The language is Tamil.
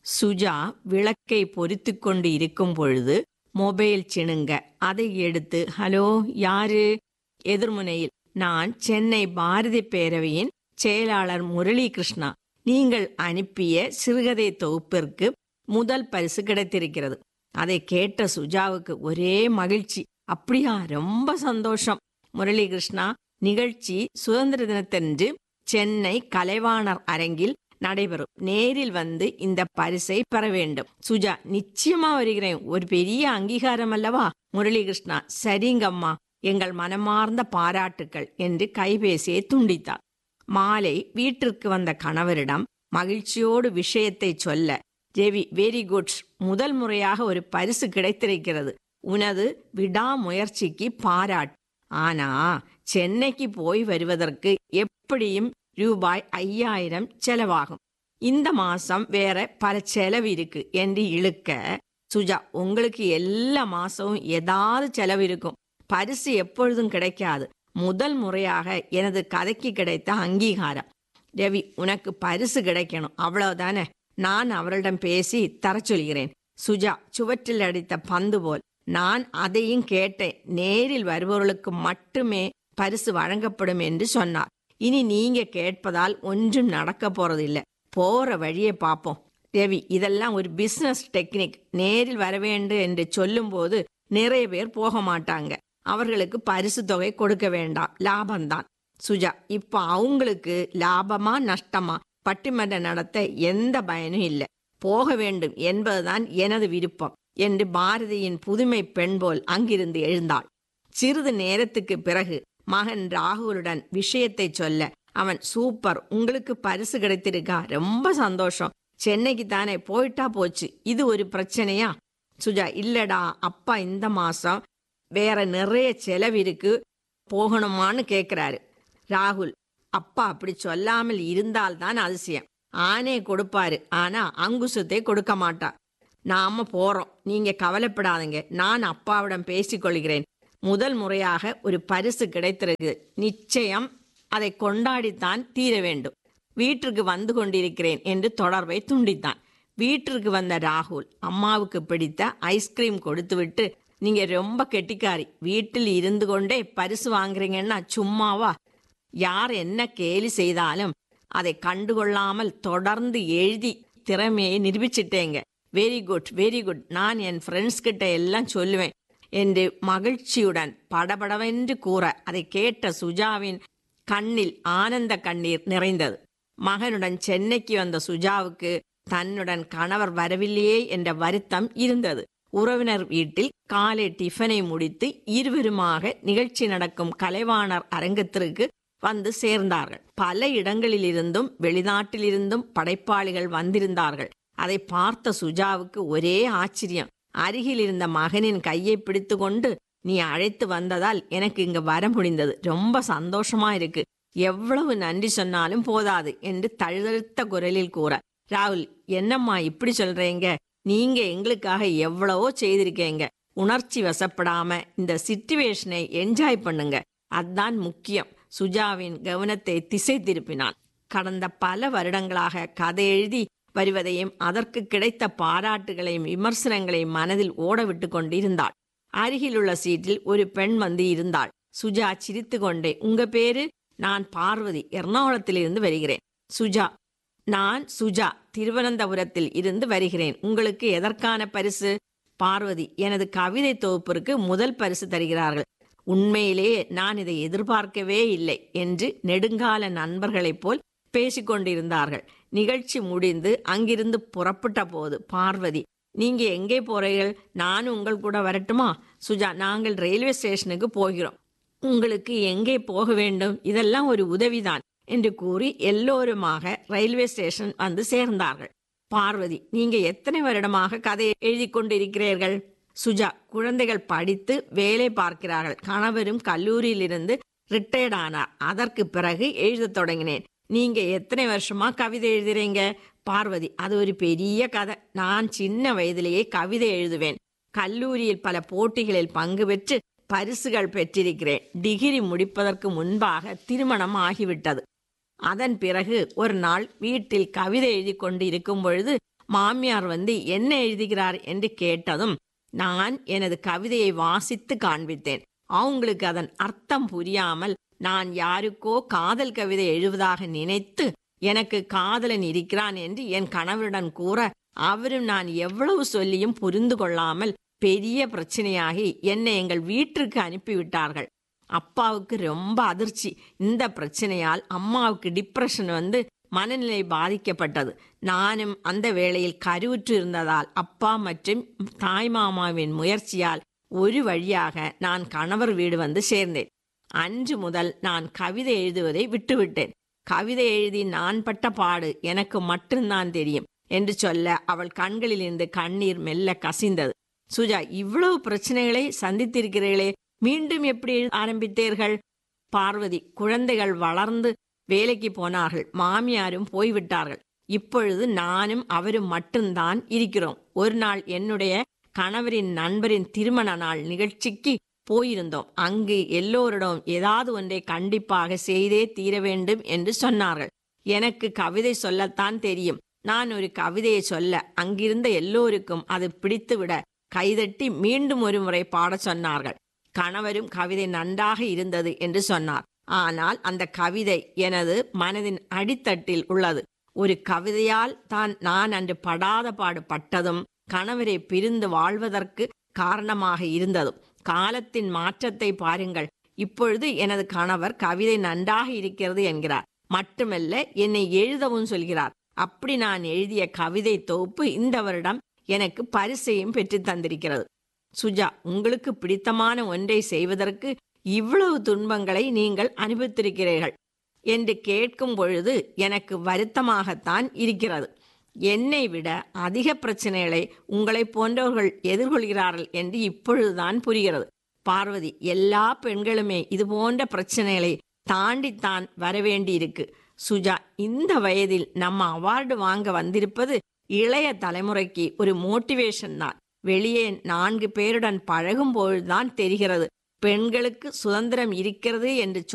சுஜா விளக்கை பொறித்து கொண்டு இருக்கும் பொழுது மொபைல் சிணுங்க அதை எடுத்து ஹலோ யாரு எதிர்முனையில் நான் சென்னை பாரதி பேரவையின் செயலாளர் முரளி கிருஷ்ணா நீங்கள் அனுப்பிய சிறுகதை தொகுப்பிற்கு முதல் பரிசு கிடைத்திருக்கிறது அதை கேட்ட சுஜாவுக்கு ஒரே மகிழ்ச்சி அப்படியா ரொம்ப சந்தோஷம் முரளி கிருஷ்ணா நிகழ்ச்சி சுதந்திர தினத்தன்று சென்னை கலைவாணர் அரங்கில் நடைபெறும் நேரில் வந்து இந்த பரிசை பெற வேண்டும் சுஜா நிச்சயமா வருகிறேன் ஒரு பெரிய அங்கீகாரம் அல்லவா முரளி கிருஷ்ணா சரிங்கம்மா எங்கள் மனமார்ந்த பாராட்டுக்கள் என்று கைபேசியை துண்டித்தார் மாலை வீட்டிற்கு வந்த கணவரிடம் மகிழ்ச்சியோடு விஷயத்தை சொல்ல ரவி வெரி குட் முதல் முறையாக ஒரு பரிசு கிடைத்திருக்கிறது உனது விடாமுயற்சிக்கு பாராட்டு ஆனா சென்னைக்கு போய் வருவதற்கு எப்படியும் ரூபாய் ஐயாயிரம் செலவாகும் இந்த மாசம் வேற பல செலவு இருக்கு என்று இழுக்க சுஜா உங்களுக்கு எல்லா மாசமும் ஏதாவது செலவு இருக்கும் பரிசு எப்பொழுதும் கிடைக்காது முதல் முறையாக எனது கதைக்கு கிடைத்த அங்கீகாரம் ரவி உனக்கு பரிசு கிடைக்கணும் அவ்வளவுதானே நான் அவரிடம் பேசி தர சொல்கிறேன் சுஜா சுவற்றில் அடித்த பந்து போல் நான் அதையும் கேட்டேன் நேரில் வருபவர்களுக்கு மட்டுமே பரிசு வழங்கப்படும் என்று சொன்னார் இனி நீங்க கேட்பதால் ஒன்றும் நடக்க போறதில்லை போற வழியை பார்ப்போம் ரவி இதெல்லாம் ஒரு பிசினஸ் டெக்னிக் நேரில் வர வேண்டும் என்று சொல்லும்போது நிறைய பேர் போக மாட்டாங்க அவர்களுக்கு பரிசு தொகை கொடுக்க வேண்டாம் லாபம்தான் சுஜா இப்ப அவங்களுக்கு லாபமா நஷ்டமா பட்டிமன்றம் நடத்த எந்த பயனும் இல்லை போக வேண்டும் என்பதுதான் எனது விருப்பம் என்று பாரதியின் புதுமை பெண் போல் அங்கிருந்து எழுந்தாள் சிறிது நேரத்துக்கு பிறகு மகன் ராகுலுடன் விஷயத்தை சொல்ல அவன் சூப்பர் உங்களுக்கு பரிசு கிடைத்திருக்கா ரொம்ப சந்தோஷம் சென்னைக்கு தானே போயிட்டா போச்சு இது ஒரு பிரச்சனையா சுஜா இல்லடா அப்பா இந்த மாசம் வேற நிறைய செலவு இருக்கு போகணுமான்னு கேக்குறாரு ராகுல் அப்பா அப்படி சொல்லாமல் இருந்தால்தான் அதிசயம் ஆனே கொடுப்பாரு ஆனா அங்குசத்தை கொடுக்க மாட்டா நாம போறோம் நீங்க கவலைப்படாதீங்க நான் அப்பாவிடம் பேசிக்கொள்கிறேன் முதல் முறையாக ஒரு பரிசு கிடைத்திருக்கு நிச்சயம் அதை கொண்டாடித்தான் தீர வேண்டும் வீட்டிற்கு வந்து கொண்டிருக்கிறேன் என்று தொடர்பை துண்டித்தான் வீட்டிற்கு வந்த ராகுல் அம்மாவுக்கு பிடித்த ஐஸ்கிரீம் கொடுத்துவிட்டு நீங்க ரொம்ப கெட்டிக்காரி வீட்டில் இருந்து கொண்டே பரிசு வாங்குறீங்கன்னா சும்மாவா யார் என்ன கேலி செய்தாலும் அதை கண்டுகொள்ளாமல் தொடர்ந்து எழுதி திறமையை நிரூபிச்சிட்டேங்க வெரி குட் வெரி குட் நான் என் ஃப்ரெண்ட்ஸ் கிட்ட எல்லாம் சொல்லுவேன் என்று மகிழ்ச்சியுடன் படபடவென்று கூற அதை கேட்ட சுஜாவின் கண்ணில் ஆனந்த கண்ணீர் நிறைந்தது மகனுடன் சென்னைக்கு வந்த சுஜாவுக்கு தன்னுடன் கணவர் வரவில்லையே என்ற வருத்தம் இருந்தது உறவினர் வீட்டில் காலை டிஃபனை முடித்து இருவருமாக நிகழ்ச்சி நடக்கும் கலைவாணர் அரங்கத்திற்கு வந்து சேர்ந்தார்கள் பல இடங்களிலிருந்தும் வெளிநாட்டிலிருந்தும் படைப்பாளிகள் வந்திருந்தார்கள் அதை பார்த்த சுஜாவுக்கு ஒரே ஆச்சரியம் அருகில் இருந்த மகனின் கையை பிடித்து கொண்டு நீ அழைத்து வந்ததால் எனக்கு இங்க வர முடிந்தது ரொம்ப சந்தோஷமா இருக்கு எவ்வளவு நன்றி சொன்னாலும் போதாது என்று தழுதழுத்த குரலில் கூற ராகுல் என்னம்மா இப்படி சொல்றீங்க நீங்க எங்களுக்காக எவ்வளவோ செய்திருக்கீங்க உணர்ச்சி வசப்படாம இந்த சிச்சுவேஷனை என்ஜாய் பண்ணுங்க அதான் முக்கியம் சுஜாவின் கவனத்தை திசை திருப்பினான் கடந்த பல வருடங்களாக கதை எழுதி வருவதையும் அதற்கு கிடைத்த பாராட்டுகளையும் விமர்சனங்களையும் மனதில் ஓட விட்டு கொண்டிருந்தாள் அருகிலுள்ள சீட்டில் ஒரு பெண் வந்து இருந்தாள் சுஜா சிரித்து கொண்டே உங்க பேரு நான் பார்வதி எர்ணாகுளத்திலிருந்து வருகிறேன் சுஜா நான் சுஜா திருவனந்தபுரத்தில் இருந்து வருகிறேன் உங்களுக்கு எதற்கான பரிசு பார்வதி எனது கவிதை தொகுப்பிற்கு முதல் பரிசு தருகிறார்கள் உண்மையிலேயே நான் இதை எதிர்பார்க்கவே இல்லை என்று நெடுங்கால நண்பர்களைப் போல் பேசிக்கொண்டிருந்தார்கள் நிகழ்ச்சி முடிந்து அங்கிருந்து புறப்பட்ட போது பார்வதி நீங்க எங்கே போறீர்கள் நானும் உங்கள் கூட வரட்டுமா சுஜா நாங்கள் ரயில்வே ஸ்டேஷனுக்கு போகிறோம் உங்களுக்கு எங்கே போக வேண்டும் இதெல்லாம் ஒரு உதவிதான் என்று கூறி எல்லோருமாக ரயில்வே ஸ்டேஷன் வந்து சேர்ந்தார்கள் பார்வதி நீங்க எத்தனை வருடமாக கதையை எழுதி கொண்டிருக்கிறீர்கள் சுஜா குழந்தைகள் படித்து வேலை பார்க்கிறார்கள் கணவரும் கல்லூரியிலிருந்து ரிட்டையர்ட் ஆனார் அதற்கு பிறகு எழுதத் தொடங்கினேன் நீங்க எத்தனை வருஷமா கவிதை எழுதுறீங்க பார்வதி அது ஒரு பெரிய கதை நான் சின்ன வயதிலேயே கவிதை எழுதுவேன் கல்லூரியில் பல போட்டிகளில் பங்கு பெற்று பரிசுகள் பெற்றிருக்கிறேன் டிகிரி முடிப்பதற்கு முன்பாக திருமணம் ஆகிவிட்டது அதன் பிறகு ஒரு நாள் வீட்டில் கவிதை எழுதி கொண்டு இருக்கும் பொழுது மாமியார் வந்து என்ன எழுதுகிறார் என்று கேட்டதும் நான் எனது கவிதையை வாசித்து காண்பித்தேன் அவங்களுக்கு அதன் அர்த்தம் புரியாமல் நான் யாருக்கோ காதல் கவிதை எழுவதாக நினைத்து எனக்கு காதலன் இருக்கிறான் என்று என் கணவருடன் கூற அவரும் நான் எவ்வளவு சொல்லியும் புரிந்து கொள்ளாமல் பெரிய பிரச்சனையாகி என்னை எங்கள் வீட்டிற்கு அனுப்பிவிட்டார்கள் அப்பாவுக்கு ரொம்ப அதிர்ச்சி இந்த பிரச்சனையால் அம்மாவுக்கு டிப்ரெஷன் வந்து மனநிலை பாதிக்கப்பட்டது நானும் அந்த வேளையில் கருவுற்று இருந்ததால் அப்பா மற்றும் தாய்மாமாவின் முயற்சியால் ஒரு வழியாக நான் கணவர் வீடு வந்து சேர்ந்தேன் அன்று முதல் நான் கவிதை எழுதுவதை விட்டுவிட்டேன் கவிதை எழுதி நான் பட்ட பாடு எனக்கு மட்டும்தான் தெரியும் என்று சொல்ல அவள் கண்களிலிருந்து கண்ணீர் மெல்ல கசிந்தது சுஜா இவ்வளவு பிரச்சனைகளை சந்தித்திருக்கிறீர்களே மீண்டும் எப்படி ஆரம்பித்தீர்கள் பார்வதி குழந்தைகள் வளர்ந்து வேலைக்கு போனார்கள் மாமியாரும் போய்விட்டார்கள் இப்பொழுது நானும் அவரும் மட்டும்தான் இருக்கிறோம் ஒரு நாள் என்னுடைய கணவரின் நண்பரின் திருமண நாள் நிகழ்ச்சிக்கு போயிருந்தோம் அங்கு எல்லோரிடம் ஏதாவது ஒன்றை கண்டிப்பாக செய்தே தீர வேண்டும் என்று சொன்னார்கள் எனக்கு கவிதை சொல்லத்தான் தெரியும் நான் ஒரு கவிதையை சொல்ல அங்கிருந்த எல்லோருக்கும் அது பிடித்துவிட கைதட்டி மீண்டும் ஒரு முறை பாடச் சொன்னார்கள் கணவரும் கவிதை நன்றாக இருந்தது என்று சொன்னார் ஆனால் அந்த கவிதை எனது மனதின் அடித்தட்டில் உள்ளது ஒரு கவிதையால் தான் நான் அன்று படாத பாடு பட்டதும் கணவரை பிரிந்து வாழ்வதற்கு காரணமாக இருந்ததும் காலத்தின் மாற்றத்தை பாருங்கள் இப்பொழுது எனது கணவர் கவிதை நன்றாக இருக்கிறது என்கிறார் மட்டுமல்ல என்னை எழுதவும் சொல்கிறார் அப்படி நான் எழுதிய கவிதை தொகுப்பு இந்த வருடம் எனக்கு பரிசையும் பெற்று தந்திருக்கிறது சுஜா உங்களுக்கு பிடித்தமான ஒன்றை செய்வதற்கு இவ்வளவு துன்பங்களை நீங்கள் அனுபவித்திருக்கிறீர்கள் என்று கேட்கும் பொழுது எனக்கு வருத்தமாகத்தான் இருக்கிறது என்னை விட அதிக பிரச்சனைகளை உங்களை போன்றவர்கள் எதிர்கொள்கிறார்கள் என்று இப்பொழுதுதான் புரிகிறது பார்வதி எல்லா பெண்களுமே இது போன்ற பிரச்சனைகளை தாண்டித்தான் வரவேண்டியிருக்கு சுஜா இந்த வயதில் நம்ம அவார்டு வாங்க வந்திருப்பது இளைய தலைமுறைக்கு ஒரு மோட்டிவேஷன் தான் வெளியே நான்கு பேருடன் பழகும் பொழுதுதான் தெரிகிறது பெண்களுக்கு சுதந்திரம் இருக்கிறது என்று